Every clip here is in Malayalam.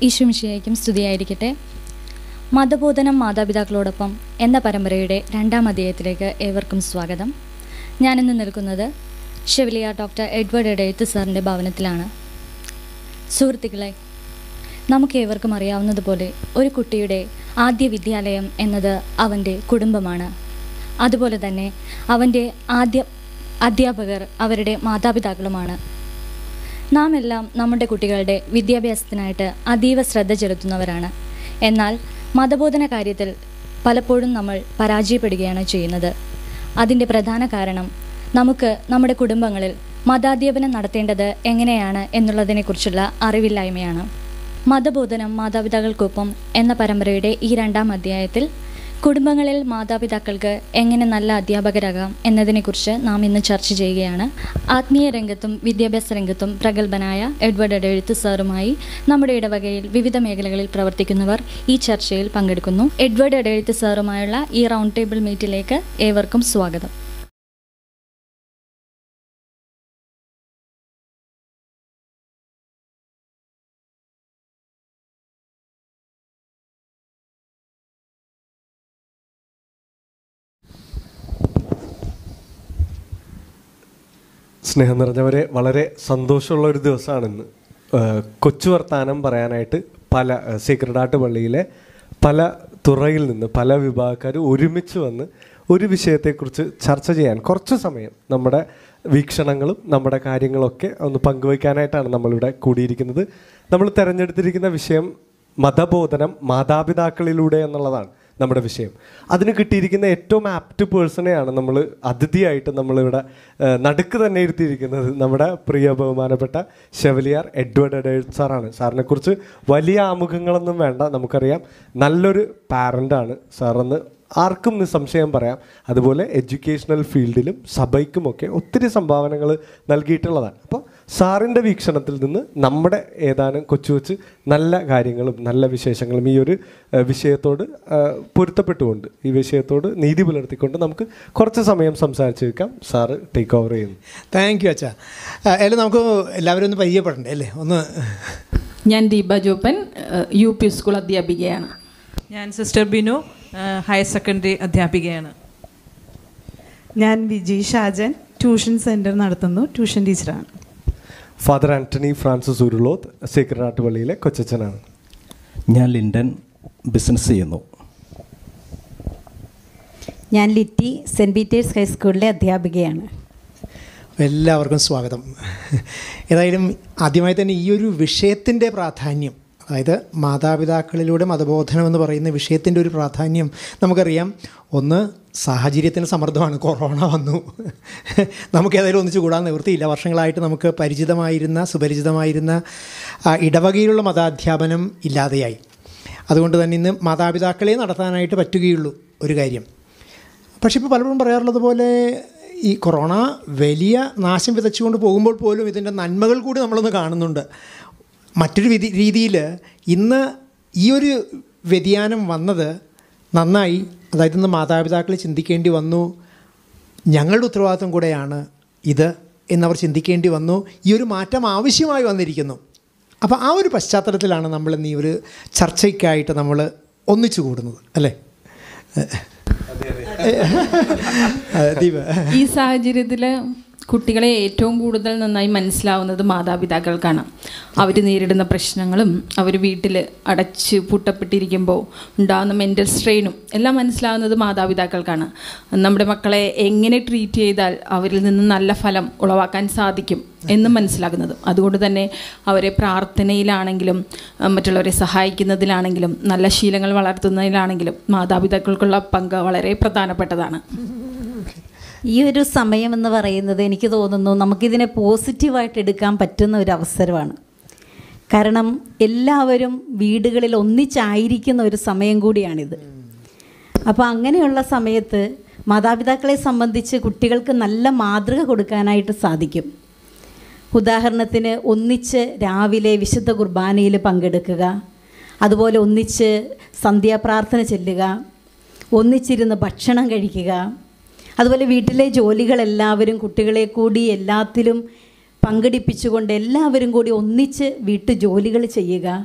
ഈശ്വമിഷയായിരിക്കും സ്തുതിയായിരിക്കട്ടെ മതബോധനം മാതാപിതാക്കളോടൊപ്പം എന്ന പരമ്പരയുടെ രണ്ടാം അധ്യായത്തിലേക്ക് ഏവർക്കും സ്വാഗതം ഞാനിന്ന് നിൽക്കുന്നത് ഷെവിലിയ ഡോക്ടർ എഡ്വേർഡ് എഡെഴുത്ത് സാറിൻ്റെ ഭവനത്തിലാണ് സുഹൃത്തുക്കളെ നമുക്ക് ഏവർക്കും അറിയാവുന്നതുപോലെ ഒരു കുട്ടിയുടെ ആദ്യ വിദ്യാലയം എന്നത് അവൻ്റെ കുടുംബമാണ് അതുപോലെ തന്നെ അവൻ്റെ ആദ്യ അധ്യാപകർ അവരുടെ മാതാപിതാക്കളുമാണ് നാം എല്ലാം നമ്മുടെ കുട്ടികളുടെ വിദ്യാഭ്യാസത്തിനായിട്ട് അതീവ ശ്രദ്ധ ചെലുത്തുന്നവരാണ് എന്നാൽ മതബോധന കാര്യത്തിൽ പലപ്പോഴും നമ്മൾ പരാജയപ്പെടുകയാണ് ചെയ്യുന്നത് അതിൻ്റെ പ്രധാന കാരണം നമുക്ക് നമ്മുടെ കുടുംബങ്ങളിൽ മതാധ്യാപനം നടത്തേണ്ടത് എങ്ങനെയാണ് എന്നുള്ളതിനെക്കുറിച്ചുള്ള അറിവില്ലായ്മയാണ് മതബോധനം മാതാപിതാക്കൾക്കൊപ്പം എന്ന പരമ്പരയുടെ ഈ രണ്ടാം അധ്യായത്തിൽ കുടുംബങ്ങളിൽ മാതാപിതാക്കൾക്ക് എങ്ങനെ നല്ല അധ്യാപകരാകാം എന്നതിനെക്കുറിച്ച് നാം ഇന്ന് ചർച്ച ചെയ്യുകയാണ് ആത്മീയ രംഗത്തും വിദ്യാഭ്യാസ രംഗത്തും പ്രഗത്ഭനായ എഡ്വേർഡ് എഴുത്ത് സാറുമായി നമ്മുടെ ഇടവകയിൽ വിവിധ മേഖലകളിൽ പ്രവർത്തിക്കുന്നവർ ഈ ചർച്ചയിൽ പങ്കെടുക്കുന്നു എഡ്വേർഡ് എഴുത്ത് സാറുമായുള്ള ഈ റൗണ്ട് ടേബിൾ മീറ്റിലേക്ക് ഏവർക്കും സ്വാഗതം സ്നേഹം നിറഞ്ഞവരെ വളരെ സന്തോഷമുള്ള ഒരു ദിവസമാണിന്ന് ഏഹ് കൊച്ചു വർത്താനം പറയാനായിട്ട് പല ഏഹ് സീക്രട്ട് ആർട്ട് പള്ളിയിലെ പല തുറയിൽ നിന്ന് പല വിഭാഗക്കാർ ഒരുമിച്ച് വന്ന് ഒരു വിഷയത്തെക്കുറിച്ച് ചർച്ച ചെയ്യാൻ കുറച്ച് സമയം നമ്മുടെ വീക്ഷണങ്ങളും നമ്മുടെ കാര്യങ്ങളൊക്കെ ഒന്ന് പങ്കുവയ്ക്കാനായിട്ടാണ് നമ്മളിവിടെ കൂടിയിരിക്കുന്നത് നമ്മൾ തിരഞ്ഞെടുത്തിരിക്കുന്ന വിഷയം മതബോധനം മാതാപിതാക്കളിലൂടെ എന്നുള്ളതാണ് നമ്മുടെ വിഷയം അതിന് കിട്ടിയിരിക്കുന്ന ഏറ്റവും ആപ്റ്റ് പേഴ്സണെയാണ് നമ്മൾ അതിഥിയായിട്ട് നമ്മളിവിടെ ഏഹ്, നടുക്ക് തന്നെ ഇരുത്തിയിരിക്കുന്നത് നമ്മുടെ പ്രിയ ബഹുമാനപ്പെട്ട ഷെവലിയാർ എഡ്വേർഡ് എഡേഴ്സ് സാറാണ് സാറിനെ കുറിച്ച് വലിയ ആമുഖങ്ങളൊന്നും വേണ്ട നമുക്കറിയാം നല്ലൊരു പാരൻ്റാണ് സാറെന്ന് ആർക്കും നിസ്സംശയം പറയാം അതുപോലെ എഡ്യൂക്കേഷണൽ ഫീൽഡിലും സഭയ്ക്കുമൊക്കെ ഒത്തിരി സംഭാവനകൾ നൽകിയിട്ടുള്ളതാണ് അപ്പോൾ സാറിൻ്റെ വീക്ഷണത്തിൽ നിന്ന് നമ്മുടെ ഏതാനും കൊച്ചു കൊച്ചു നല്ല കാര്യങ്ങളും നല്ല വിശേഷങ്ങളും ഈ ഒരു ഏഹ്, വിഷയത്തോട് ഏഹ്, പൊരുത്തപ്പെട്ടുകൊണ്ട് ഈ വിഷയത്തോട് നീതി പുലർത്തിക്കൊണ്ട് നമുക്ക് കുറച്ച് സമയം സംസാരിച്ച് വെക്കാം സാറ് ടേക്ക് ഓവർ ചെയ്യുന്നു താങ്ക് യു അച്ഛാ അല്ല നമുക്ക് എല്ലാവരും ഒന്ന് പരിചയപ്പെടണ്ടേ അല്ലേ ഒന്ന് ഞാൻ ദീപ ജോപ്പൻ ഏഹ്, യു പി സ്കൂൾ അധ്യാപികയാണ് ഞാൻ സിസ്റ്റർ ബിനു ആ, ഹയർ സെക്കൻഡറി അധ്യാപികയാണ് ഞാൻ വിജി ഷാജൻ ട്യൂഷൻ സെൻറ്റർ നടത്തുന്നു ട്യൂഷൻ ടീച്ചറാണ് father Antony Francis Uruloth Sacred Heart പള്ളിയിലെ കൊച്ചച്ഛനാണ് ഞാൻ ലിൻഡൻ ബിസിനസ് ചെയ്യുന്നു ഞാൻ ലിറ്റി സെൻറ്റ് പീറ്റേഴ്സ് ഹൈസ്കൂളിലെ അധ്യാപികയാണ് എല്ലാവർക്കും സ്വാഗതം ഏതായാലും ആദ്യമായി തന്നെ ഈ ഒരു വിഷയത്തിൻ്റെ പ്രാധാന്യം അതായത് മാതാപിതാക്കളിലൂടെ മതബോധനം എന്ന് പറയുന്ന വിഷയത്തിൻ്റെ ഒരു പ്രാധാന്യം നമുക്കറിയാം ഒന്ന് സാഹചര്യത്തിന് സമ്മർദ്ദമാണ് കൊറോണ വന്നു നമുക്ക് ഏതായാലും ഒന്നിച്ചു കൂടാൻ നിവൃത്തിയില്ല വർഷങ്ങളായിട്ട് നമുക്ക് പരിചിതമായിരുന്ന സുപരിചിതമായിരുന്ന ആ, ഇടവകയിലുള്ള മതാധ്യാപനം ഇല്ലാതെയായി അതുകൊണ്ട് തന്നെ ഇന്ന് മാതാപിതാക്കളെ നടത്താനായിട്ട് പറ്റുകയുള്ളൂ ഒരു കാര്യം പക്ഷെ ഇപ്പോൾ പലപ്പോഴും പറയാറുള്ളത് പോലെ ഈ കൊറോണ വലിയ നാശം വിതച്ചുകൊണ്ട് പോകുമ്പോൾ പോലും ഇതിൻ്റെ നന്മകൾ കൂടി നമ്മളൊന്ന് കാണുന്നുണ്ട് മറ്റൊരു വിധി രീതിയിൽ ഇന്ന് ഈ ഒരു വ്യതിയാനം വന്നത് നന്നായി അതായത് ഇന്ന് മാതാപിതാക്കൾ ചിന്തിക്കേണ്ടി വന്നു ഞങ്ങളുടെ ഉത്തരവാദിത്വം കൂടെയാണ് ഇത് എന്നവർ ചിന്തിക്കേണ്ടി വന്നു ഈ ഒരു മാറ്റം ആവശ്യമായി വന്നിരിക്കുന്നു അപ്പോൾ ആ ഒരു പശ്ചാത്തലത്തിലാണ് നമ്മൾ ഇന്ന് ഈ ഒരു ചർച്ചയ്ക്കായിട്ട് നമ്മൾ ഒന്നിച്ചു കൂടുന്നത് അല്ലേ അതെ, ദീപ ഈ സാഹചര്യത്തിൽ കുട്ടികളെ ഏറ്റവും കൂടുതൽ നന്നായി മനസ്സിലാവുന്നത് മാതാപിതാക്കൾക്കാണ് അവർ നേരിടുന്ന പ്രശ്നങ്ങളും അവർ വീട്ടിൽ അടച്ച് പൂട്ടപ്പെട്ടിരിക്കുമ്പോൾ ഉണ്ടാകുന്ന മെൻ്റൽ സ്ട്രെയിനും എല്ലാം മനസ്സിലാവുന്നത് മാതാപിതാക്കൾക്കാണ് നമ്മുടെ മക്കളെ എങ്ങനെ ട്രീറ്റ് ചെയ്താൽ അവരിൽ നിന്ന് നല്ല ഫലം ഉളവാക്കാൻ സാധിക്കും എന്ന് മനസ്സിലാക്കുന്നത് അതുകൊണ്ട് തന്നെ അവരെ പ്രാർത്ഥനയിലാണെങ്കിലും അഹ് മറ്റുള്ളവരെ സഹായിക്കുന്നതിലാണെങ്കിലും നല്ല ശീലങ്ങൾ വളർത്തുന്നതിലാണെങ്കിലും മാതാപിതാക്കൾക്കുള്ള പങ്ക് വളരെ പ്രധാനപ്പെട്ടതാണ് ഈ ഒരു സമയം എന്ന് പറയുന്നത് എനിക്ക് തോന്നുന്നു നമുക്കിതിനെ പോസിറ്റീവായിട്ട് എടുക്കാൻ പറ്റുന്ന ഒരു അവസരമാണ് കാരണം എല്ലാവരും വീടുകളിൽ ഒന്നിച്ചായിരിക്കുന്ന ഒരു സമയം കൂടിയാണിത് അപ്പോൾ അങ്ങനെയുള്ള സമയത്ത് മാതാപിതാക്കളെ സംബന്ധിച്ച് കുട്ടികൾക്ക് നല്ല മാതൃക കൊടുക്കാനായിട്ട് സാധിക്കും ഉദാഹരണത്തിന് ഒന്നിച്ച് രാവിലെ വിശുദ്ധ കുർബാനയിൽ പങ്കെടുക്കുക അതുപോലെ ഒന്നിച്ച് സന്ധ്യാപ്രാർത്ഥന ചെല്ലുക ഒന്നിച്ചിരുന്ന് ഭക്ഷണം കഴിക്കുക അതുപോലെ വീട്ടിലെ ജോലികളെല്ലാവരും കുട്ടികളെ കൂടി എല്ലാത്തിലും പങ്കെടുപ്പിച്ചുകൊണ്ട് എല്ലാവരും കൂടി ഒന്നിച്ച് വീട്ടു ജോലികൾ ചെയ്യുക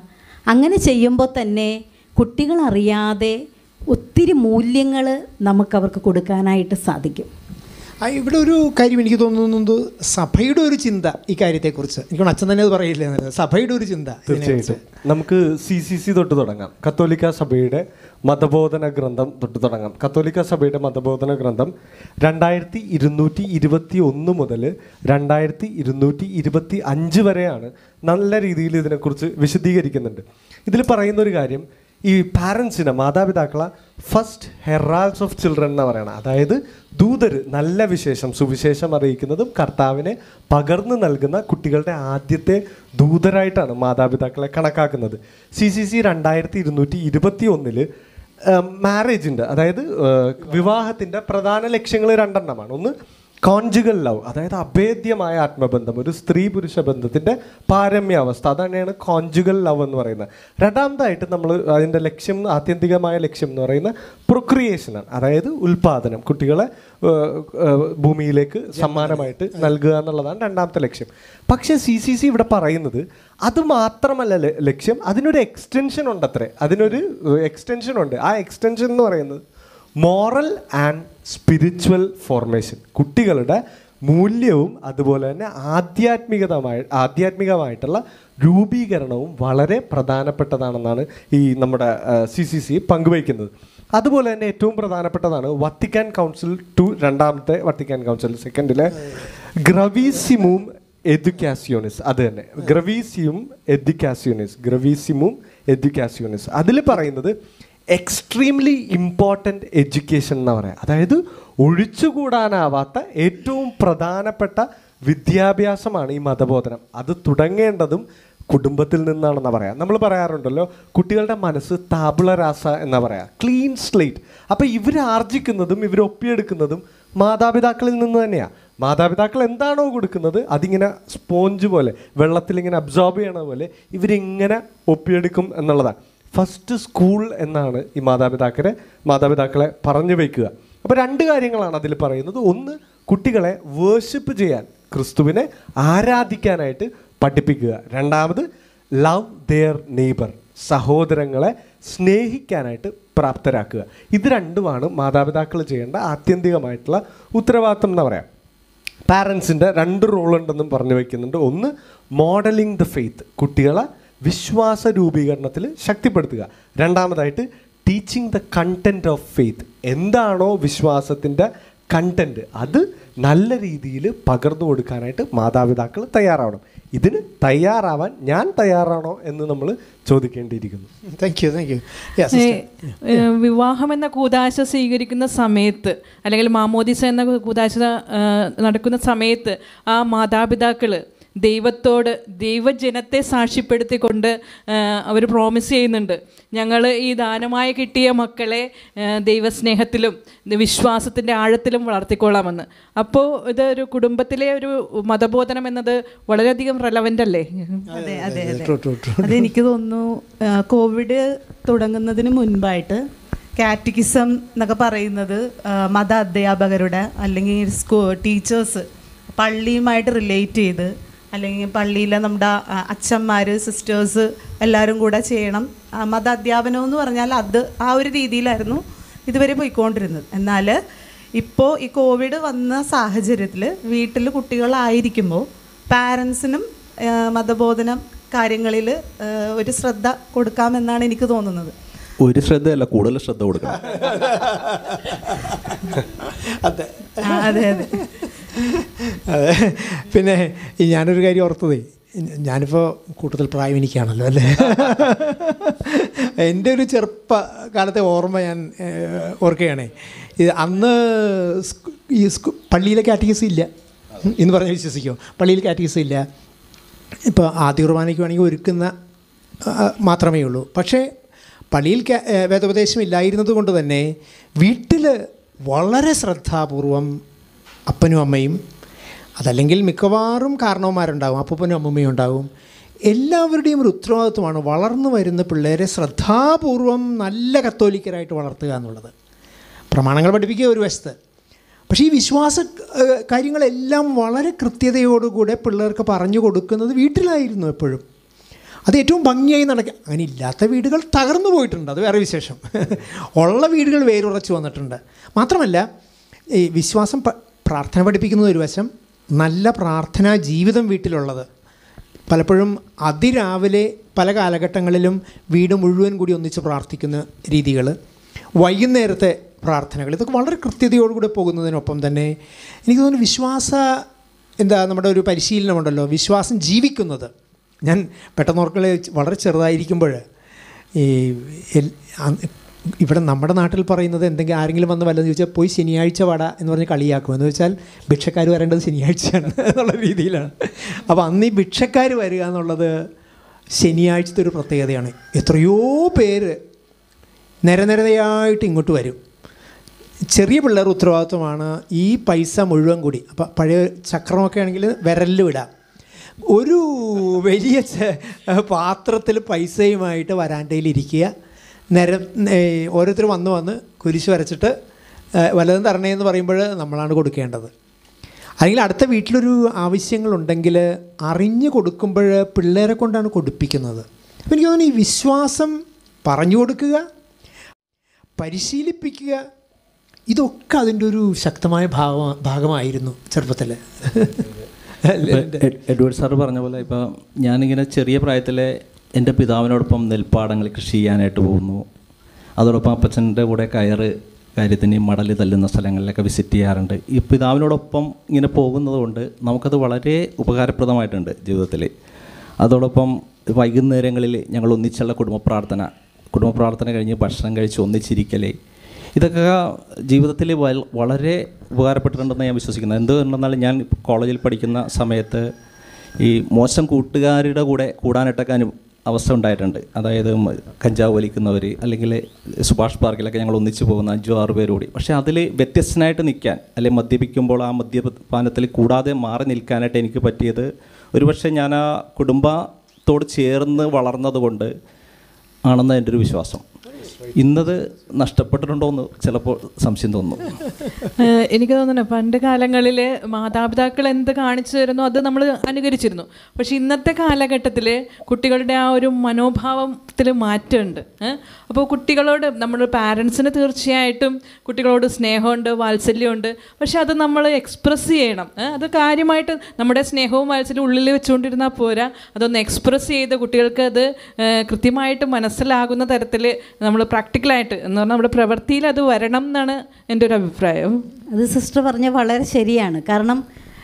അങ്ങനെ ചെയ്യുമ്പോൾ തന്നെ കുട്ടികൾ അറിയാതെ ഒത്തിരി മൂല്യങ്ങൾ നമുക്കവർക്ക് കൊടുക്കാനായിട്ട് സാധിക്കും ആ, ഇവിടെ ഒരു കാര്യം എനിക്ക് തോന്നുന്നത് സഭയുടെ ഒരു ചിന്ത ഈ കാര്യത്തെക്കുറിച്ച് എനിക്ക് തോന്നുന്നു അച്ഛൻ തന്നെ അത് പറയില്ലേ എന്നുള്ളത്. സഭയുടെ ഒരു ചിന്ത ഇതിനെക്കുറിച്ച്. തീർച്ചയായിട്ടും നമുക്ക് സി സി സി തൊട്ട് തുടങ്ങാം കത്തോലിക്ക സഭയുടെ മതബോധന ഗ്രന്ഥം തൊട്ട് തുടങ്ങാം കത്തോലിക്ക സഭയുടെ മതബോധന ഗ്രന്ഥം രണ്ടായിരത്തി ഇരുന്നൂറ്റി ഇരുപത്തി ഒന്ന് മുതൽ രണ്ടായിരത്തി ഇരുന്നൂറ്റി ഇരുപത്തി അഞ്ച് വരെയാണ് നല്ല രീതിയിൽ ഇതിനെക്കുറിച്ച് വിശദീകരിക്കുന്നുണ്ട് ഇതിൽ പറയുന്ന ഒരു കാര്യം ഈ പാരൻസിനെ മാതാപിതാക്കളെ ഫസ്റ്റ് ഹെറാൾസ് ഓഫ് ചിൽഡ്രൻ എന്ന് പറയണം അതായത് ദൂതര് നല്ല വിശേഷം സുവിശേഷം അറിയിക്കുന്നതും കർത്താവിനെ പകർന്നു നൽകുന്ന കുട്ടികളുടെ ആദ്യത്തെ ദൂതരായിട്ടാണ് മാതാപിതാക്കളെ കണക്കാക്കുന്നത് സി സി സി രണ്ടായിരത്തി ഇരുന്നൂറ്റി ഇരുപത്തി ഒന്നില് മാരേജിൻ്റെ അതായത് വിവാഹത്തിൻ്റെ പ്രധാന ലക്ഷ്യങ്ങൾ രണ്ടെണ്ണമാണ് ഒന്ന് കോൺജുഗൽ ലവ് അതായത് അഭേദ്യമായ ആത്മബന്ധം ഒരു സ്ത്രീ പുരുഷ ബന്ധത്തിൻ്റെ പാരമ്യാവസ്ഥ അതാണ് കോൺജുഗൽ ലവ് എന്ന് പറയുന്നത് രണ്ടാമതായിട്ട് നമ്മൾ അതിൻ്റെ ലക്ഷ്യം ആത്യന്തികമായ ലക്ഷ്യം എന്ന് പറയുന്നത് പ്രൊക്രിയേഷനാണ് അതായത് ഉൽപാദനം കുട്ടികളെ ഏഹ്, ഏഹ്, ഭൂമിയിലേക്ക് സമ്മാനമായിട്ട് നൽകുക എന്നുള്ളതാണ് രണ്ടാമത്തെ ലക്ഷ്യം പക്ഷേ സി സി സി ഇവിടെ പറയുന്നത് അത് മാത്രമല്ല ല- ലക്ഷ്യം അതിനൊരു എക്സ്റ്റൻഷൻ ഉണ്ടത്രേ അതിനൊരു എക്സ്റ്റൻഷൻ ഉണ്ട് ആ എക്സ്റ്റൻഷൻ എന്ന് പറയുന്നത് മോറൽ ആൻഡ് സ്പിരിച്വൽ ഫോർമേഷൻ കുട്ടികളുടെ മൂല്യവും അതുപോലെ തന്നെ ആധ്യാത്മികതമായി ആധ്യാത്മികമായിട്ടുള്ള രൂപീകരണവും വളരെ പ്രധാനപ്പെട്ടതാണെന്നാണ് ഈ നമ്മുടെ സി സി സി പങ്കുവയ്ക്കുന്നത് അതുപോലെ തന്നെ ഏറ്റവും പ്രധാനപ്പെട്ടതാണ് വത്തിക്കാൻ കൗൺസിൽ ടു രണ്ടാമത്തെ വത്തിക്കാൻ കൗൺസിൽ സെക്കൻഡിലെ ഗ്രവീസിമും എഡ്യൂക്കാസിയോണിസ് അത് തന്നെ ഗ്രവീസിയും എഡ്യൂക്കാസിയോണിസ് ഗ്രവീസിമും എഡ്യൂക്കാസിയോണിസ് അതിൽ പറയുന്നത് എക്സ്ട്രീംലി ഇമ്പോർട്ടൻ്റ് എഡ്യൂക്കേഷൻ എന്ന് പറയാം അതായത് ഒഴിച്ചുകൂടാനാവാത്ത ഏറ്റവും പ്രധാനപ്പെട്ട വിദ്യാഭ്യാസമാണ് ഈ മതബോധനം അത് തുടങ്ങേണ്ടതും കുടുംബത്തിൽ നിന്നാണെന്ന് പറയാം നമ്മൾ പറയാറുണ്ടല്ലോ കുട്ടികളുടെ മനസ്സ് താബുളരാസ എന്നാ പറയാ ക്ലീൻ സ്ലേറ്റ് അപ്പോൾ ഇവർ ആർജിക്കുന്നതും ഇവർ ഒപ്പിയെടുക്കുന്നതും മാതാപിതാക്കളിൽ നിന്ന് തന്നെയാണ് മാതാപിതാക്കൾ എന്താണോ കൊടുക്കുന്നത് അതിങ്ങനെ സ്പോഞ്ച് പോലെ വെള്ളത്തിൽ ഇങ്ങനെ അബ്സോർബ് ചെയ്യണ പോലെ ഇവരിങ്ങനെ ഒപ്പിയെടുക്കും എന്നുള്ളതാണ് ഫസ്റ്റ് സ്കൂൾ എന്നാണ് ഈ മാതാപിതാക്കളെ മാതാപിതാക്കളെ പറഞ്ഞു വയ്ക്കുക അപ്പോൾ രണ്ട് കാര്യങ്ങളാണ് അതിൽ പറയുന്നത് ഒന്ന് കുട്ടികളെ വേർഷിപ്പ് ചെയ്യാൻ ക്രിസ്തുവിനെ ആരാധിക്കാനായിട്ട് പഠിപ്പിക്കുക രണ്ടാമത് ലവ് ദെയർ നെയ്ബർ സഹോദരങ്ങളെ സ്നേഹിക്കാനായിട്ട് പ്രാപ്തരാക്കുക ഇത് രണ്ടുമാണ് മാതാപിതാക്കൾ ചെയ്യേണ്ട ആത്യന്തികമായിട്ടുള്ള ഉത്തരവാദിത്തം എന്ന് പറയാം പാരൻസിൻ്റെ രണ്ട് റോൾ ഉണ്ടെന്നും പറഞ്ഞു വയ്ക്കുന്നുണ്ട് ഒന്ന് മോഡലിംഗ് ദ ഫെയ്ത്ത് കുട്ടികളെ വിശ്വാസ രൂപീകരണത്തിൽ ശക്തിപ്പെടുത്തുക രണ്ടാമതായിട്ട് teaching the content of faith എന്താണോ വിശ്വാസത്തിൻ്റെ കണ്ടന്റ് അത് നല്ല രീതിയിൽ പകർന്നു കൊടുക്കാനായിട്ട് മാതാപിതാക്കൾ തയ്യാറാവണം ഇതിന് തയ്യാറാവാൻ ഞാൻ തയ്യാറാണോ എന്ന് നമ്മൾ ചോദിക്കേണ്ടിയിരിക്കുന്നു താങ്ക് യു താങ്ക് യു ഏ, ഏ, വിവാഹം എന്ന കൂതാശ സ്വീകരിക്കുന്ന സമയത്ത് അല്ലെങ്കിൽ മാമോദിസ എന്ന കൂതാശ ആ, നടക്കുന്ന സമയത്ത് ആ മാതാപിതാക്കൾ ദൈവത്തോട് ദൈവജനത്തെ സാക്ഷ്യപ്പെടുത്തിക്കൊണ്ട് അവർ പ്രോമിസ് ചെയ്യുന്നുണ്ട് ഞങ്ങൾ ഈ ദാനമായി കിട്ടിയ മക്കളെ ആ, ദൈവസ്നേഹത്തിലും വിശ്വാസത്തിൻ്റെ ആഴത്തിലും വളർത്തിക്കൊള്ളാമെന്ന് അപ്പോൾ ഇതൊരു കുടുംബത്തിലെ ഒരു മതബോധനം എന്നത് വളരെയധികം റെലവൻ്റ് അല്ലേ അതെ അതെ അതെ അതെനിക്ക് തോന്നുന്നു ആ, കോവിഡ് തുടങ്ങുന്നതിന് മുൻപായിട്ട് കാറ്റക്കിസം എന്നൊക്കെ പറയുന്നത് ആ, മത അധ്യാപകരുടെ അല്ലെങ്കിൽ സ്കൂ ടീച്ചേഴ്സ് പള്ളിയുമായിട്ട് റിലേറ്റ് ചെയ്ത് അല്ലെങ്കിൽ പള്ളിയിലെ നമ്മുടെ അച്ഛന്മാർ സിസ്റ്റേഴ്സ് എല്ലാവരും കൂടെ ചെയ്യണം ആ, മത അധ്യാപനം എന്ന് പറഞ്ഞാൽ അത് ആ ഒരു രീതിയിലായിരുന്നു ഇതുവരെ പോയിക്കൊണ്ടിരുന്നത് എന്നാൽ ഇപ്പോൾ ഈ കോവിഡ് വന്ന സാഹചര്യത്തിൽ വീട്ടിൽ കുട്ടികളായിരിക്കുമ്പോൾ പാരൻസിനും മതബോധനം കാര്യങ്ങളിൽ ഒരു ശ്രദ്ധ കൊടുക്കാമെന്നാണ് എനിക്ക് തോന്നുന്നത് ഒരു ശ്രദ്ധയല്ല കൂടുതൽ ശ്രദ്ധ കൊടുക്കണം അതെ ആ, അതെ അതെ അതെ പിന്നെ ഈ ഞാനൊരു കാര്യം ഓർത്തതേ ഞാനിപ്പോൾ കൂടുതൽ പ്രായം എനിക്കാണല്ലോ അല്ലേ എൻ്റെ ഒരു ചെറുപ്പ കാലത്തെ ഓർമ്മ ഞാൻ ഏഹ്, ഓർക്കുകയാണേ ഇത് അന്ന് സ്കൂ- ഈ സ്കൂ പള്ളിയിലെ കാറ്റഗീസ് ഇല്ല എന്ന് പറഞ്ഞ് വിശ്വസിക്കുമോ പള്ളിയിൽ കാറ്റഗീസ് ഇല്ല ഇപ്പോൾ ആദ്യ കുർബാനയ്ക്ക് വേണമെങ്കിൽ ഒരുക്കുന്ന ആ, മാത്രമേ ഉള്ളൂ പക്ഷേ പള്ളിയിൽ ക- ഏ, വേദോപദേശം ഇല്ലായിരുന്നത് കൊണ്ട് തന്നെ വീട്ടിൽ വളരെ ശ്രദ്ധാപൂർവം അപ്പനും അമ്മയും അതല്ലെങ്കിൽ മിക്കവാറും കാരണവന്മാരുണ്ടാവും അപ്പൂപ്പനും അമ്മൂമ്മയും ഉണ്ടാവും എല്ലാവരുടെയും ഒരു ഉത്തരവാദിത്വമാണ് വളർന്നു വരുന്ന പിള്ളേരെ ശ്രദ്ധാപൂർവം നല്ല കത്തോലിക്കരായിട്ട് വളർത്തുക എന്നുള്ളത് പ്രമാണങ്ങൾ പഠിപ്പിക്കുക ഒരു വശത്ത് പക്ഷേ ഈ വിശ്വാസ ഏഹ്, കാര്യങ്ങളെല്ലാം വളരെ കൃത്യതയോടുകൂടെ പിള്ളേർക്ക് പറഞ്ഞു കൊടുക്കുന്നത് വീട്ടിലായിരുന്നു എപ്പോഴും അത് ഏറ്റവും ഭംഗിയായി നടക്കുക അങ്ങനെ ഇല്ലാത്ത വീടുകൾ തകർന്നു പോയിട്ടുണ്ട് അത് വേറെ വിശേഷം ഉള്ള വീടുകൾ വേരുറച്ച് വന്നിട്ടുണ്ട് മാത്രമല്ല ഈ വിശ്വാസം പ- പ്രാർത്ഥന പഠിപ്പിക്കുന്നത് ഒരു വശം നല്ല പ്രാർത്ഥനാ ജീവിതം വീട്ടിലുള്ളത് പലപ്പോഴും അതിരാവിലെ പല കാലഘട്ടങ്ങളിലും വീട് മുഴുവൻ കൂടി ഒന്നിച്ച് പ്രാർത്ഥിക്കുന്ന രീതികൾ വൈകുന്നേരത്തെ പ്രാർത്ഥനകൾ ഇതൊക്കെ വളരെ കൃത്യതയോടുകൂടി പോകുന്നതിനൊപ്പം തന്നെ എനിക്ക് തോന്നുന്നു വിശ്വാസ എന്താ നമ്മുടെ ഒരു പരിശീലനമുണ്ടല്ലോ വിശ്വാസം ജീവിക്കുന്നത് ഞാൻ പെട്ടെന്ന് ഓർക്കളെ വളരെ ചെറുതായിരിക്കുമ്പോൾ ഈ എൽ- അന്ന് ഇവിടെ നമ്മുടെ നാട്ടിൽ പറയുന്നത് എന്തെങ്കിലും ആരെങ്കിലും വന്ന് വല്ലതെന്ന് ചോദിച്ചാൽ പോയി ശനിയാഴ്ച വട എന്ന് പറഞ്ഞ് കളിയാക്കും എന്ന് വെച്ചാൽ ഭിക്ഷക്കാർ വരേണ്ടത് ശനിയാഴ്ചയാണ് എന്നുള്ള രീതിയിലാണ് അപ്പോൾ അന്ന് ഈ ഭിക്ഷക്കാർ വരിക എന്നുള്ളത് ശനിയാഴ്ചത്തെ ഒരു പ്രത്യേകതയാണ് എത്രയോ പേര് നിരനിരയായിട്ട് ഇങ്ങോട്ട് വരും ചെറിയ പിള്ളേർ ഉത്തരവാദിത്വമാണ് ഈ പൈസ മുഴുവൻ കൂടി അപ്പം പഴയ ചക്രമൊക്കെ ആണെങ്കിൽ വിരലിൽ വിടാം ഒരു വലിയ പാത്രത്തിൽ പൈസയുമായിട്ട് വരാന്തയിൽ ഇരിക്കുക നിര ഓരോരുത്തർ വന്ന് വന്ന് കുരിശ് വരച്ചിട്ട് ഏ, വല്ലതും തരണേ എന്ന് പറയുമ്പോൾ നമ്മളാണ് കൊടുക്കേണ്ടത് അല്ലെങ്കിൽ അടുത്ത വീട്ടിലൊരു ആവശ്യങ്ങളുണ്ടെങ്കിൽ അറിഞ്ഞു കൊടുക്കുമ്പോൾ പിള്ളേരെ കൊണ്ടാണ് കൊടുപ്പിക്കുന്നത് അപ്പോൾ എനിക്ക് തോന്നുന്നു ഈ വിശ്വാസം പറഞ്ഞു കൊടുക്കുക പരിശീലിപ്പിക്കുക ഇതൊക്കെ അതിൻ്റെ ഒരു ശക്തമായ ഭാഗ ഭാഗമായിരുന്നു ചെറുപ്പത്തിൽ ഇപ്പൊ എഡ്- എഡ്വേർഡ് സാറ് പറഞ്ഞ പോലെ ഇപ്പോൾ ഞാനിങ്ങനെ ചെറിയ പ്രായത്തിലെ എൻ്റെ പിതാവിനോടൊപ്പം നെൽപ്പാടങ്ങൾ കൃഷി ചെയ്യാനായിട്ട് പോകുന്നു അതോടൊപ്പം അപ്പച്ചൻ്റെ കൂടെ കയറ് കാര്യത്തിന് മടൽ തല്ലുന്ന സ്ഥലങ്ങളിലൊക്കെ വിസിറ്റ് ചെയ്യാറുണ്ട് ഈ പിതാവിനോടൊപ്പം ഇങ്ങനെ പോകുന്നത് കൊണ്ട് നമുക്കത് വളരെ ഉപകാരപ്രദമായിട്ടുണ്ട് ജീവിതത്തിൽ അതോടൊപ്പം വൈകുന്നേരങ്ങളിൽ ഞങ്ങൾ ഒന്നിച്ചുള്ള കുടുംബ പ്രാർത്ഥന കുടുംബ പ്രാർത്ഥന കഴിഞ്ഞ് ഭക്ഷണം കഴിച്ച് ഒന്നിച്ചിരിക്കൽ ഇതൊക്കെ ജീവിതത്തിൽ വൽ- വളരെ ഉപകാരപ്പെട്ടിട്ടുണ്ടെന്ന് ഞാൻ വിശ്വസിക്കുന്നത് എന്തുകൊണ്ടെന്നാൽ ഞാൻ കോളേജിൽ പഠിക്കുന്ന സമയത്ത് ഈ മോശം കൂട്ടുകാരുടെ കൂടെ കൂടാനായിട്ടൊക്കെ അനു അവസ്ഥ ഉണ്ടായിട്ടുണ്ട് അതായത് മ- കഞ്ചാവ് വലിക്കുന്നവർ അല്ലെങ്കിൽ സുഭാഷ് പാർക്കിലൊക്കെ ഞങ്ങൾ ഒന്നിച്ച് പോകുന്ന അഞ്ചോ ആറ് പേര് കൂടി പക്ഷേ അതിൽ വ്യത്യസ്തനായിട്ട് നിൽക്കാൻ അല്ലെങ്കിൽ മദ്യപിക്കുമ്പോൾ ആ മദ്യപാനത്തിൽ കൂടാതെ മാറി നിൽക്കാനായിട്ട് എനിക്ക് പറ്റിയത് ഒരുപക്ഷെ ഞാൻ ആ കുടുംബത്തോട് ചേർന്ന് വളർന്നത് കൊണ്ട് ആണെന്ന് എൻ്റെ ഒരു വിശ്വാസം ഇന്നത് നഷ്ടപ്പെട്ടിട്ടുണ്ടോ എന്ന് ചിലപ്പോൾ സംശയം തോന്നുന്നു ഏഹ് എനിക്ക് തോന്നുന്നു പണ്ട് കാലങ്ങളിൽ മാതാപിതാക്കൾ എന്ത് കാണിച്ചു തരുന്നു അത് നമ്മൾ അനുകരിച്ചിരുന്നു പക്ഷെ ഇന്നത്തെ കാലഘട്ടത്തിൽ കുട്ടികളുടെ ആ ഒരു മനോഭാവത്തിൽ മാറ്റമുണ്ട് അപ്പോൾ കുട്ടികളോട് നമ്മൾ പാരൻസിന് തീർച്ചയായിട്ടും കുട്ടികളോട് സ്നേഹമുണ്ട് വാത്സല്യമുണ്ട് പക്ഷെ അത് നമ്മൾ എക്സ്പ്രസ് ചെയ്യണം ഏഹ് അത് കാര്യമായിട്ട് നമ്മുടെ സ്നേഹവും വാത്സല്യവും ഉള്ളിൽ വെച്ചുകൊണ്ടിരുന്നാൽ പോരാ അതൊന്ന് എക്സ്പ്രസ് ചെയ്ത് കുട്ടികൾക്ക് അത് ഏഹ് കൃത്യമായിട്ട് മനസ്സിലാകുന്ന തരത്തിൽ നമ്മൾ പ്രാക്ടിക്കലായിട്ട് എന്ന് പറഞ്ഞാൽ നമ്മുടെ പ്രവൃത്തിയിൽ അത് വരണം എന്നാണ് എൻ്റെ ഒരു അഭിപ്രായം അത് സിസ്റ്റർ പറഞ്ഞ വളരെ ശരിയാണ് കാരണം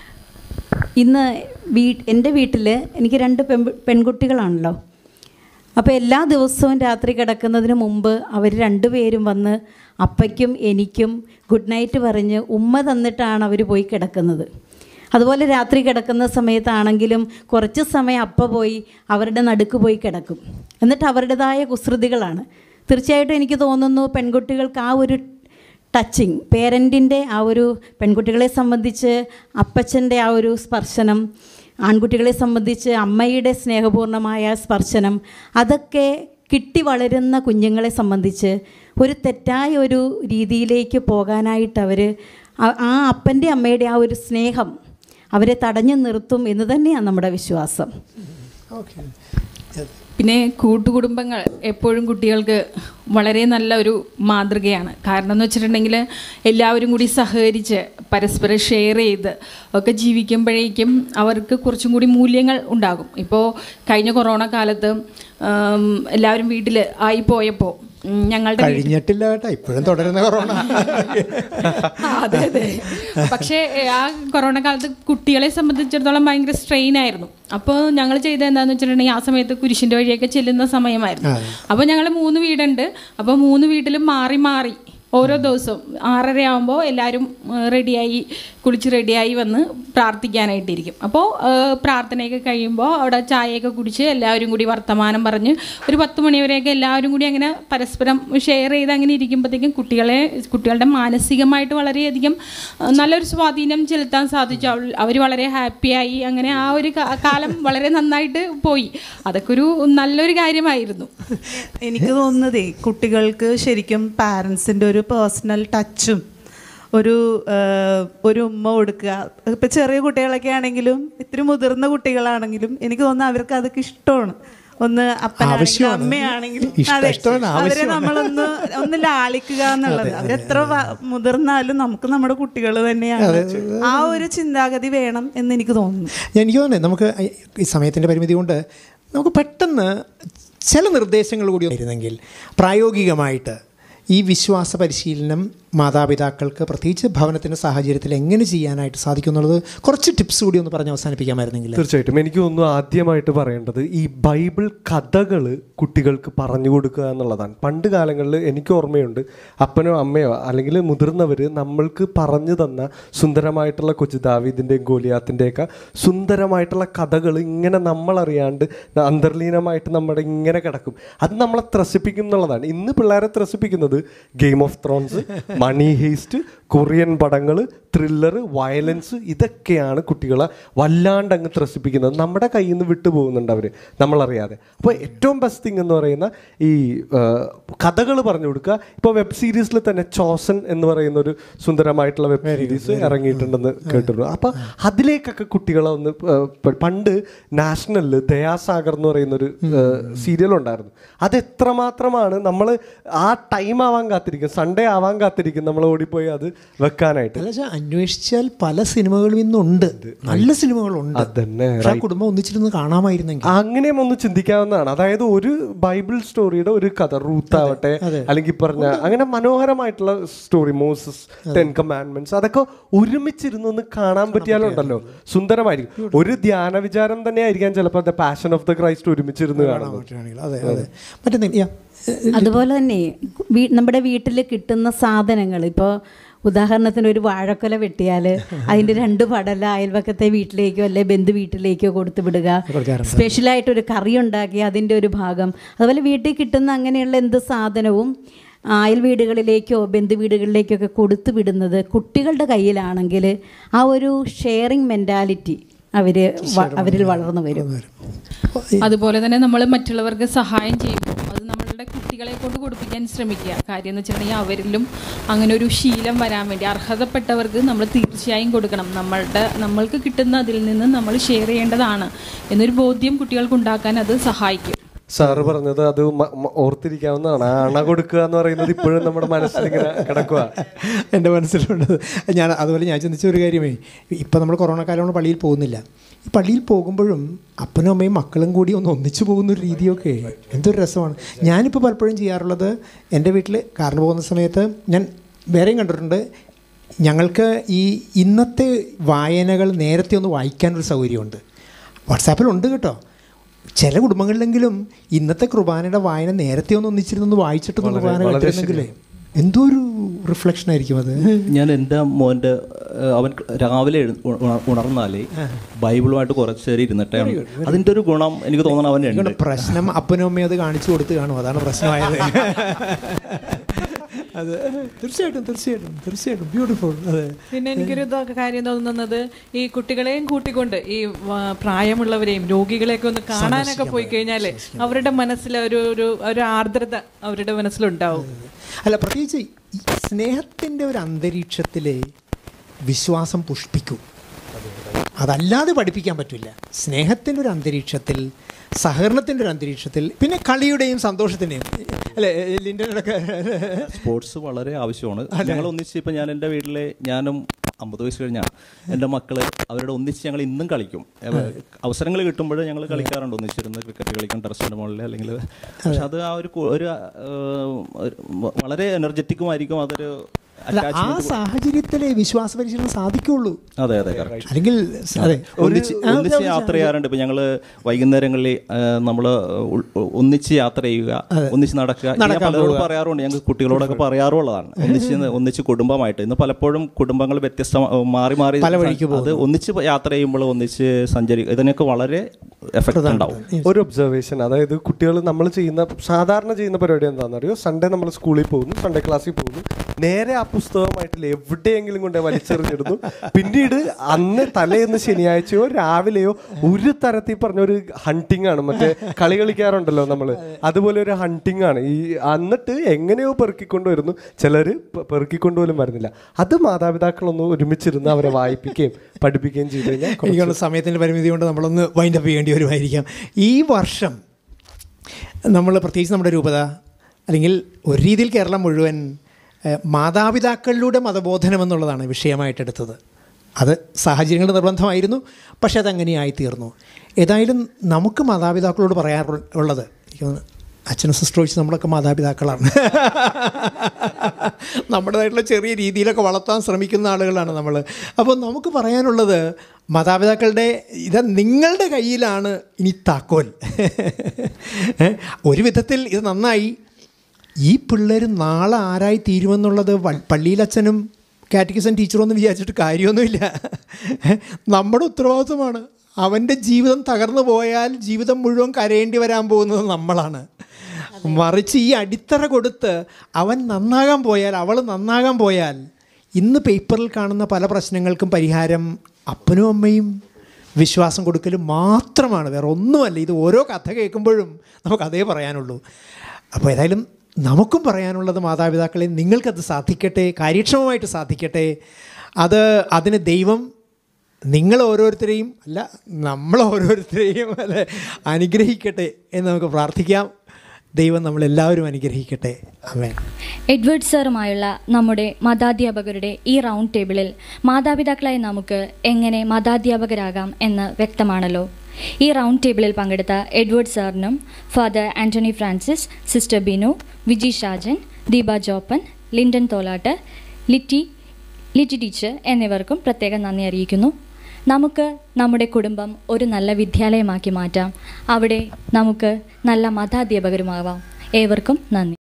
ഇന്ന് വീ എൻ്റെ വീട്ടിൽ എനിക്ക് രണ്ട് പെൺ പെൺകുട്ടികളാണല്ലോ അപ്പോൾ എല്ലാ ദിവസവും രാത്രി കിടക്കുന്നതിന് മുമ്പ് അവർ രണ്ടുപേരും വന്ന് അപ്പയ്ക്കും എനിക്കും ഗുഡ് നൈറ്റ് പറഞ്ഞ് ഉമ്മ തന്നിട്ടാണ് അവർ പോയി കിടക്കുന്നത് അതുപോലെ രാത്രി കിടക്കുന്ന സമയത്താണെങ്കിലും കുറച്ച് സമയം അപ്പ പോയി അവരുടെ നടുക്ക് പോയി കിടക്കും എന്നിട്ട് അവരുടേതായ കുസൃതികളാണ് തീർച്ചയായിട്ടും എനിക്ക് തോന്നുന്നു പെൺകുട്ടികൾക്ക് ആ ഒരു ടച്ചിങ് പേരൻറ്റിൻ്റെ ആ ഒരു പെൺകുട്ടികളെ സംബന്ധിച്ച് അപ്പച്ചൻ്റെ ആ ഒരു സ്പർശനം ആൺകുട്ടികളെ സംബന്ധിച്ച് അമ്മയുടെ സ്നേഹപൂർണ്ണമായ സ്പർശനം അതൊക്കെ കിട്ടി വളരുന്ന കുഞ്ഞുങ്ങളെ സംബന്ധിച്ച് ഒരു തെറ്റായ ഒരു രീതിയിലേക്ക് പോകാനായിട്ട് അവർ ആ അപ്പൻ്റെ അമ്മയുടെ ആ ഒരു സ്നേഹം അവരെ തടഞ്ഞു നിർത്തും എന്ന് തന്നെയാണ് നമ്മുടെ വിശ്വാസം ഓക്കെ പിന്നെ കൂട്ടുകുടുംബങ്ങൾ എപ്പോഴും കുട്ടികൾക്ക് വളരെ നല്ല ഒരു മാതൃകയാണ് കാരണം എന്ന് വെച്ചിട്ടുണ്ടെങ്കിൽ എല്ലാവരും കൂടി സഹകരിച്ച് പരസ്പരം ഷെയർ ചെയ്ത് ഒക്കെ ജീവിക്കുമ്പോഴേക്കും അവർക്ക് കുറച്ചും കൂടി മൂല്യങ്ങൾ ഉണ്ടാകും ഇപ്പോൾ കഴിഞ്ഞ കൊറോണ കാലത്ത് ആം, എല്ലാവരും വീട്ടിൽ ആയി പോയപ്പോൾ ഉം, ഞങ്ങളുടെ വീട്ടിൽ കഴിഞ്ഞിട്ടില്ല കേട്ടോ ഇപ്പോഴും തുടരുന്ന കൊറോണ ആ, അതെ അതെ പക്ഷേ ഏ, ആ കൊറോണ കാലത്ത് കുട്ടികളെ സംബന്ധിച്ചിടത്തോളം ഭയങ്കര സ്ട്രെയിൻ ആയിരുന്നു അപ്പോൾ ഞങ്ങൾ ചെയ്തത് എന്താണെന്ന് വെച്ചിട്ടുണ്ടെങ്കിൽ ആ സമയത്ത് കുരിശിൻ്റെ വഴിയൊക്കെ ചെല്ലുന്ന സമയമായിരുന്നു അപ്പോൾ ഞങ്ങൾ മൂന്ന് വീടുണ്ട് അപ്പോൾ മൂന്ന് വീട്ടിലും മാറി മാറി ഓരോ ദിവസവും ആറര ആകുമ്പോൾ എല്ലാവരും റെഡിയായി കുളിച്ച് റെഡിയായി വന്ന് പ്രാർത്ഥിക്കാനായിട്ടിരിക്കും അപ്പോൾ പ്രാർത്ഥനയൊക്കെ കഴിയുമ്പോൾ അവിടെ ചായയൊക്കെ കുടിച്ച് എല്ലാവരും കൂടി വർത്തമാനം പറഞ്ഞ് ഒരു പത്ത് മണിവരെയൊക്കെ എല്ലാവരും കൂടി അങ്ങനെ പരസ്പരം ഷെയർ ചെയ്ത് അങ്ങനെ ഇരിക്കുമ്പോഴത്തേക്കും കുട്ടികളെ കുട്ടികളുടെ മാനസികമായിട്ട് വളരെയധികം ആ, നല്ലൊരു സ്വാധീനം ചെലുത്താൻ സാധിച്ചു അവർ വളരെ ഹാപ്പിയായി അങ്ങനെ ആ ഒരു കാ- കാലം വളരെ നന്നായിട്ട് പോയി അതൊക്കെ ഒരു നല്ലൊരു കാര്യമായിരുന്നു എനിക്ക് തോന്നുന്നതേ കുട്ടികൾക്ക് ശരിക്കും പാരൻസിൻ്റെ ഒരു പേഴ്സണൽ ടച്ചും ഒരു ആ, ഒരു ഉമ്മ കൊടുക്കുക ഇപ്പം ചെറിയ കുട്ടികളൊക്കെ ആണെങ്കിലും ഇത്തിരി മുതിർന്ന കുട്ടികളാണെങ്കിലും എനിക്ക് തോന്നുന്നു അവർക്ക് അതൊക്കെ ഇഷ്ടമാണ് ഒന്ന് അപ്പനാണെങ്കിലും ആവശ്യമാണ്. അമ്മയാണെങ്കിലും ഇഷ്ട- അതെ ഇഷ്ടമാണ്, അവരെ ആവശ്യമാണ്. നമ്മളൊന്ന് ഒന്ന് ലാളിക്കുക എന്നുള്ളത് അവരെത്ര വ- മുതിർന്നാലും നമുക്ക് നമ്മുടെ കുട്ടികൾ തന്നെയാണ് ആ ഒരു ചിന്താഗതി വേണം എന്ന് എനിക്ക് തോന്നുന്നു ഞാൻ എനിക്ക് തോന്നുന്നത് നമുക്ക് ഈ സമയത്തിൻ്റെ പരിമിതി കൊണ്ട് നമുക്ക് പെട്ടെന്ന് ചില നിർദ്ദേശങ്ങൾ കൂടി വരുന്നെങ്കിൽ പ്രായോഗികമായിട്ട് ഈ വിശ്വാസ പരിശീലനം മാതാപിതാക്കൾക്ക് പ്രത്യേകിച്ച് ഭവനത്തിൻ്റെ സാഹചര്യത്തിൽ എങ്ങനെ ചെയ്യാനായിട്ട് സാധിക്കും എന്നുള്ളത് കുറച്ച് ടിപ്സ് കൂടി ഒന്ന് പറഞ്ഞ് അവസാനിപ്പിക്കാമായിരുന്നെങ്കിൽ തീർച്ചയായിട്ടും എനിക്ക് തോന്നുന്നു ആദ്യമായിട്ട് പറയേണ്ടത് ഈ ബൈബിൾ കഥകൾ കുട്ടികൾക്ക് പറഞ്ഞു കൊടുക്കുക എന്നുള്ളതാണ് പണ്ട് കാലങ്ങളിൽ എനിക്ക് ഓർമ്മയുണ്ട് അപ്പനോ അമ്മയോ അല്ലെങ്കിൽ മുതിർന്നവർ നമ്മൾക്ക് പറഞ്ഞു തന്ന സുന്ദരമായിട്ടുള്ള കൊച്ചു ദാവീദിൻ്റെയും ഗോലിയാത്തിൻ്റെയൊക്കെ സുന്ദരമായിട്ടുള്ള കഥകൾ ഇങ്ങനെ നമ്മളറിയാണ്ട് അന്തർലീനമായിട്ട് നമ്മുടെ ഇങ്ങനെ കിടക്കും അത് നമ്മളെ ത്രസിപ്പിക്കും എന്നുള്ളതാണ് ഇന്ന് പിള്ളേരെ ത്രസിപ്പിക്കുന്നത് Game of Thrones Money Heist Korean പടങ്ങൾ ത്രില്ലർ വയലൻസ് ഇതൊക്കെയാണ് കുട്ടികളെ വല്ലാണ്ട് അങ്ങ് ത്രസിപ്പിക്കുന്നത് നമ്മുടെ കയ്യിൽ നിന്ന് വിട്ടു പോകുന്നുണ്ട് അവർ നമ്മളറിയാതെ അപ്പോൾ ഏറ്റവും ബെസ്റ്റ് തിങ് എന്ന് പറയുന്ന ഈ കഥകൾ പറഞ്ഞു കൊടുക്കുക ഇപ്പോൾ വെബ് സീരീസിൽ തന്നെ ചോസൻ എന്ന് പറയുന്ന ഒരു സുന്ദരമായിട്ടുള്ള വെബ് സീരീസ് ഇറങ്ങിയിട്ടുണ്ടെന്ന് കേട്ടിരുന്നു അപ്പോൾ അതിലേക്കൊക്കെ കുട്ടികളെ ഒന്ന് ആ, പ- പണ്ട് നാഷണലിൽ ദയാസാഗർ എന്ന് പറയുന്ന ഒരു സീരിയൽ ഉണ്ടായിരുന്നു അത് എത്രമാത്രമാണ് നമ്മൾ ആ ടൈം ആവാൻ കാത്തിരിക്കും സൺഡേ ആവാൻ കാത്തിരിക്കും നമ്മൾ ഓടിപ്പോയി അത് വെക്കാനായിട്ട് അല്ല പക്ഷേ അന്വേഷിച്ചാൽ പല സിനിമകളും ഇന്നുണ്ട് നല്ല സിനിമകളുണ്ട് അതന്നെ പക്ഷേ ആ കുടുംബം ഒന്നിച്ചിരുന്ന് കാണാമായിരുന്നെങ്കിൽ അങ്ങനെയും ഒന്ന് ചിന്തിക്കാവുന്നതാണ് അതായത് ഒരു ബൈബിൾ സ്റ്റോറിയുടെ ഒരു കഥ റൂത്ത് ആവട്ടെ അല്ലെങ്കിൽ പറഞ്ഞ അങ്ങനെ മനോഹരമായിട്ടുള്ള സ്റ്റോറി മോസസ് ടെൻ കമാൻഡ്മെന്റ്സ് അതൊക്കെ ഒരുമിച്ചിരുന്ന് ഒന്ന് കാണാൻ പറ്റിയാലുണ്ടല്ലോ സുന്ദരമായിരിക്കും ഒരു ധ്യാന വിചാരം തന്നെ ആയിരിക്കാം ചിലപ്പോൾ the Passion of the Christ ഒരുമിച്ചിരുന്ന് കാണുന്നത് അതെ അതെ മറ്റേ യാ അതുപോലെ തന്നെ വീ നമ്മുടെ വീട്ടിൽ കിട്ടുന്ന സാധനങ്ങൾ ഇപ്പോൾ ഉദാഹരണത്തിന് ഒരു വാഴക്കൊല വെട്ടിയാൽ അതിൻ്റെ രണ്ട് പടല അയൽവക്കത്തെ വീട്ടിലേക്കോ അല്ലെ ബന്ധു വീട്ടിലേക്കോ കൊടുത്തു വിടുക സ്പെഷ്യലായിട്ട് ഒരു കറി ഉണ്ടാക്കി അതിൻ്റെ ഒരു ഭാഗം അതുപോലെ വീട്ടിൽ കിട്ടുന്ന അങ്ങനെയുള്ള എന്ത് സാധനവും അയൽ വീടുകളിലേക്കോ ബന്ധു വീടുകളിലേക്കൊക്കെ കൊടുത്തു വിടുന്നത് കുട്ടികളുടെ കയ്യിലാണെങ്കിൽ ആ ഒരു ഷെയറിങ് മെൻറ്റാലിറ്റി അവർ അവരിൽ വളർന്നു വരും അതുപോലെ തന്നെ നമ്മൾ മറ്റുള്ളവർക്ക് സഹായം ചെയ്യുമ്പോൾ അത് നമ്മളുടെ കുട്ടികളെ കൊണ്ട് കൊടുപ്പിക്കാൻ ശ്രമിക്കുക കാര്യം എന്ന് വെച്ചിട്ടുണ്ടെങ്കിൽ അവരിലും അങ്ങനെ ഒരു ശീലം വരാൻ വേണ്ടി അർഹതപ്പെട്ടവർക്ക് നമ്മൾ തീർച്ചയായും കൊടുക്കണം നമ്മളുടെ നമ്മൾക്ക് കിട്ടുന്ന അതിൽ നിന്ന് നമ്മൾ ഷെയർ ചെയ്യേണ്ടതാണ് എന്നൊരു ബോധ്യം കുട്ടികൾക്ക് ഉണ്ടാക്കാൻ അത് സഹായിക്കും സാറ് പറഞ്ഞത് അത് മ- മ- ഓർത്തിരിക്കാവുന്നതാണ് ആ അണ കൊടുക്കുക എന്ന് പറയുന്നത് ഇപ്പോഴും നമ്മുടെ മനസ്സിൽ ഇങ്ങനെ കിടക്കുക എൻ്റെ മനസ്സിലുണ്ട് ഞാൻ അതുപോലെ ഞാൻ ചിന്തിച്ച ഒരു കാര്യമേ ഇപ്പം നമ്മൾ കൊറോണ കാലം കൊണ്ട് പള്ളിയിൽ പോകുന്നില്ല ഈ പള്ളിയിൽ പോകുമ്പോഴും അപ്പനും അമ്മയും മക്കളും കൂടി ഒന്ന് ഒന്നിച്ചു പോകുന്ന ഒരു രീതിയൊക്കെ എന്തൊരു രസമാണ് ഞാനിപ്പോൾ പലപ്പോഴും ചെയ്യാറുള്ളത് എൻ്റെ വീട്ടിൽ കാറിന് പോകുന്ന സമയത്ത് ഞാൻ വേറെയും കണ്ടിട്ടുണ്ട് ഞങ്ങൾക്ക് ഈ ഇന്നത്തെ വായനകൾ നേരത്തെ ഒന്ന് വായിക്കാനൊരു സൗകര്യമുണ്ട് വാട്സാപ്പിലുണ്ട് കേട്ടോ ചില കുടുംബങ്ങളിലെങ്കിലും ഇന്നത്തെ കുർബാനയുടെ വായന നേരത്തെ ഒന്ന് ഒന്നിച്ചിരുന്നൊന്ന് വായിച്ചിട്ടൊന്ന് വളരെ- കുർബാന വളരെ കേട്ടിരുന്നെങ്കിലേ എന്തോ ഒരു റിഫ്ലക്ഷൻ ആയിരിക്കും അത് ഞാൻ എൻ്റെ മോൻ്റെ ഏഹ്, അവൻ രാവിലെ എഴു- ഉണ- ഉണർന്നാലേ ബൈബിളുമായിട്ട് കുറച്ച് നേരം ഇരുന്നിട്ടേ അതിൻ്റെ ഒരു ഗുണം എനിക്ക് തോന്നണം അവനുണ്ട് അതുകൊണ്ട് പ്രശ്നം അപ്പനും അമ്മയും അത് കാണിച്ചു കൊടുത്ത് കാണും അതാണ് പ്രശ്നമായത് അത് തീർച്ചയായിട്ടും തീർച്ചയായിട്ടും തീർച്ചയായിട്ടും ബ്യൂട്ടിഫുൾ അതെ പിന്നെ എനിക്കൊരു ഇതൊക്കെ കാര്യം തോന്നുന്നത് ഈ കുട്ടികളെയും കൂട്ടിക്കൊണ്ട് ഈ വ- പ്രായമുള്ളവരെയും രോഗികളെയൊക്കെ ഒന്ന് കാണാനൊക്കെ പോയി കഴിഞ്ഞാൽ അവരുടെ മനസ്സിൽ ഒരു ഒരു ഒരു ആർദ്രത അവരുടെ മനസ്സിലുണ്ടാവും അല്ല പ്രത്യേകിച്ച് ഈ സ്നേഹത്തിൻ്റെ ഒരു അന്തരീക്ഷത്തിൽ വിശ്വാസം പുഷ്പിക്കും അതല്ലാതെ പഠിപ്പിക്കാൻ പറ്റില്ല സ്നേഹത്തിൻ്റെ ഒരു അന്തരീക്ഷത്തിൽ സഹകരണത്തിൻ്റെ ഒരു അന്തരീക്ഷത്തിൽ പിന്നെ കളിയുടെയും സന്തോഷത്തിൻ്റെയും അല്ലേ ലിൻ്റെ സ്പോർട്സ് വളരെ ആവശ്യമാണ് ഞങ്ങൾ ഒന്നിച്ച് ഇപ്പം ഞാൻ എൻ്റെ വീട്ടിലെ ഞാനും അമ്പത് വയസ്സ് കഴിഞ്ഞാൽ എൻ്റെ മക്കള് അവരുടെ ഒന്നിച്ച് ഞങ്ങൾ ഇന്നും കളിക്കും അവസരങ്ങൾ കിട്ടുമ്പോൾ ഞങ്ങൾ കളിക്കാറുണ്ട് ഒന്നിച്ചിരുന്ന് ക്രിക്കറ്റ് കളിക്കും ടെറസിൻ്റെ മുകളിൽ അല്ലെങ്കിൽ പക്ഷെ അത് ആ ഒരു കു- ഒരു ആ, ഒരു വളരെ എനർജറ്റിക്കുമായിരിക്കും അതൊരു അല്ല ആ attachment സാഹചര്യത്തിലെ വിശ്വാസ പരിശീലനം സാധിക്കുള്ളൂ അതെ അതെ correct. അല്ലെങ്കിൽ അതെ ഒരു- ഒന്നിച്ച് ആ, ഒന്നിച്ച് ഒരു- യാത്ര ചെയ്യാറുണ്ട് ഇപ്പൊ ഞങ്ങള് വൈകുന്നേരങ്ങളിൽ നമ്മൾ ഒന്നിച്ച് യാത്ര ചെയ്യുക ഒന്നിച്ച് നടക്കുക ഇത് ഞാൻ നടക്കാൻ പലരോട് പോവുക. പറയാറുണ്ട് ഞങ്ങൾക്ക് കുട്ടികളോടൊക്കെ പറയാറുള്ളതാണ് ഒന്നിച്ച് ന്ന് ഒന്നിച്ച് കുടുംബമായിട്ട് ഇന്ന് പലപ്പോഴും കുടുംബങ്ങൾ വ്യത്യസ്ത മാറി മാറി പല വഴിക്ക് അത് ഒന്നിച്ച് യാത്ര ചെയ്യുമ്പോൾ ഒന്നിച്ച് സഞ്ചരി ഇതിനൊക്കെ വളരെ എഫക്റ്റ് ഉണ്ടാവും ഒരു ഒബ്സർവേഷൻ അതായത് കുട്ടികൾ നമ്മൾ ചെയ്യുന്ന സാധാരണ ചെയ്യുന്ന പരിപാടി എന്താണെന്ന് അറിയോ സൺഡേ നമ്മൾ സ്കൂളിൽ പോകുന്നു സൺഡേ ക്ലാസ്സിൽ പോകുന്നു നേരെ ആ പുസ്തകമായിട്ടില്ല എവിടെയെങ്കിലും കൊണ്ട് വലിച്ചെറിഞ്ഞിടുന്നു പിന്നീട് അന്ന് തലേന്ന് ശനിയാഴ്ചയോ രാവിലെയോ ഒരു തരത്തിൽ പറഞ്ഞ ഒരു ഹണ്ടിങ് ആണ് മറ്റേ കളി കളിക്കാറുണ്ടല്ലോ നമ്മൾ അതുപോലെ ഒരു ഹണ്ടിങ് ആണ് ഈ എന്നിട്ട് എങ്ങനെയോ പെറുക്കിക്കൊണ്ട് വരുന്നു ചിലർ പെറുക്കിക്കൊണ്ട് പോലും വരുന്നില്ല അത് മാതാപിതാക്കളൊന്ന് ഒരുമിച്ചിരുന്ന് അവരെ വായിപ്പിക്കുകയും പഠിപ്പിക്കുകയും ചെയ്തു കഴിഞ്ഞാൽ എനിക്കുള്ള സമയത്തിൻ്റെ പരിമിതി കൊണ്ട് നമ്മളൊന്ന് വൈൻഡപ്പ് ചെയ്യേണ്ടി വരുമായിരിക്കാം ഈ വർഷം നമ്മൾ പ്രത്യേകിച്ച് നമ്മുടെ രൂപത അല്ലെങ്കിൽ ഒരു രീതിയിൽ കേരളം മുഴുവൻ ഏഹ്, മാതാപിതാക്കളിലൂടെ മതബോധനം എന്നുള്ളതാണ് വിഷയമായിട്ടെടുത്തത് അത് സാഹചര്യങ്ങളുടെ നിർബന്ധമായിരുന്നു പക്ഷെ അതങ്ങനെയായി തീർന്നു ഏതായാലും നമുക്ക് മാതാപിതാക്കളോട് പറയാറുള്ളത് എനിക്ക് തോന്നുന്നു അച്ഛനും സിസ്റ്റർ വെച്ച് നമ്മളൊക്കെ മാതാപിതാക്കളാണ് നമ്മുടേതായിട്ടുള്ള ചെറിയ രീതിയിലൊക്കെ വളർത്താൻ ശ്രമിക്കുന്ന ആളുകളാണ് നമ്മൾ അപ്പോൾ നമുക്ക് പറയാനുള്ളത് മാതാപിതാക്കളുടെ ഇത് നിങ്ങളുടെ കയ്യിലാണ് ഇനി താക്കോൽ ഏ? ഒരു വിധത്തിൽ ഇത് നന്നായി ഈ പിള്ളേർ നാളെ ആരായി തീരുമെന്നുള്ളത് വ- പള്ളിയിലച്ഛനും കാറ്റഗിസൺ ടീച്ചറൊന്നും വിചാരിച്ചിട്ട് കാര്യമൊന്നുമില്ല നമ്മുടെ ഉത്തരവാദിത്വമാണ് അവൻ്റെ ജീവിതം തകർന്നു പോയാൽ ജീവിതം മുഴുവൻ കരയേണ്ടി വരാൻ പോകുന്നത് നമ്മളാണ് മറിച്ച് ഈ അടിത്തറ കൊടുത്ത് അവൻ നന്നാകാൻ പോയാൽ അവൾ നന്നാകാൻ പോയാൽ ഇന്ന് പേപ്പറിൽ കാണുന്ന പല പ്രശ്നങ്ങൾക്കും പരിഹാരം അപ്പനും അമ്മയും വിശ്വാസം കൊടുക്കലും മാത്രമാണ് വേറെ ഒന്നുമല്ല ഇത് ഓരോ കഥ കേൾക്കുമ്പോഴും നമുക്ക് അതേ പറയാനുള്ളൂ അപ്പോൾ ഏതായാലും നമുക്കും പറയാനുള്ളത് മാതാപിതാക്കളെ നിങ്ങൾക്കത് സാധിക്കട്ടെ കാര്യക്ഷമമായിട്ട് സാധിക്കട്ടെ അത് അതിന് ദൈവം നിങ്ങൾ ഓരോരുത്തരെയും അല്ല നമ്മൾ ഓരോരുത്തരെയും അല്ലെ അനുഗ്രഹിക്കട്ടെ എന്ന് നമുക്ക് പ്രാർത്ഥിക്കാം ദൈവം നമ്മളെല്ലാവരും അനുഗ്രഹിക്കട്ടെ അമേ എഡ്വേർഡ് സാറുമായുള്ള നമ്മുടെ മതാധ്യാപകരുടെ ഈ റൗണ്ട് ടേബിളിൽ മാതാപിതാക്കളായി നമുക്ക് എങ്ങനെ മതാധ്യാപകരാകാം എന്ന് വ്യക്തമാണല്ലോ ഈ റൗണ്ട് ടേബിളിൽ പങ്കെടുത്ത എഡ്വേർഡ് സാറിനും father Antony Francis sister Binu Viji Shajan Deepa Joppan Linden Tholattu Litty Litty teacher എന്നിവർക്കും പ്രത്യേകം നന്ദി അറിയിക്കുന്നു നമുക്ക് നമ്മുടെ കുടുംബം ഒരു നല്ല വിദ്യാലയമാക്കി മാറ്റാം അവിടെ നമുക്ക് നല്ല മതാധ്യാപകരുമാവാം ഏവർക്കും നന്ദി